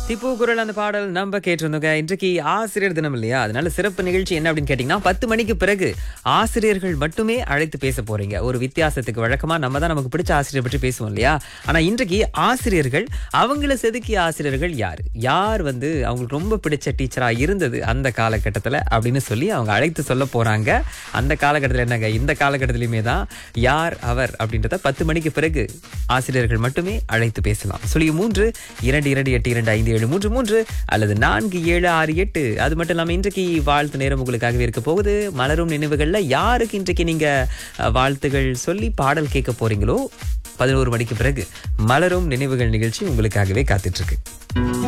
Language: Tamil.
திப்பு குரல் அந்த பாடல் நம்ம கேட்டிருந்தோங்க இன்றைக்கு ஆசிரியர் தினம் இல்லையா அதனால சிறப்பு நிகழ்ச்சி என்ன அப்படின்னு கேட்டீங்கன்னா பத்து மணிக்கு பிறகு ஆசிரியர்கள் மட்டுமே அழைத்து பேச போறீங்க ஒரு வித்தியாசத்துக்கு வழக்கமா நம்ம தான் நமக்கு பிடிச்ச ஆசிரியர் பற்றி பேசுவோம் இல்லையா ஆனா இன்றைக்கு ஆசிரியர்கள் அவங்கள செதுக்கிய ஆசிரியர்கள் யார் யார் வந்து அவங்களுக்கு ரொம்ப பிடிச்ச டீச்சரா இருந்தது அந்த காலகட்டத்துல அப்படின்னு சொல்லி அவங்க அழைத்து சொல்ல போறாங்க அந்த காலகட்டத்தில் என்னங்க இந்த காலகட்டத்திலுமே தான் யார் அவர் அப்படின்றத பத்து மணிக்கு பிறகு ஆசிரியர்கள் மட்டுமே அழைத்து பேசலாம் சொல்லி மூன்று இரண்டு இரண்டு எட்டு இரண்டு ஐந்து ஏழு மூன்று மூன்று அல்லது நான்கு ஏழு ஆறு எட்டு அது மட்டும் இல்லாமல் இன்றைக்கு வாழ்த்து நேரம் உங்களுக்காகவே இருக்க போகுது மலரும் நினைவுகள்ல யாருக்கு இன்றைக்கு நீங்க அஹ், வாழ்த்துகள் சொல்லி பாடல் கேட்க போறீங்களோ பதினோரு மணிக்கு பிறகு மலரும் நினைவுகள் நிகழ்ச்சி உங்களுக்காகவே காத்துட்டு இருக்கு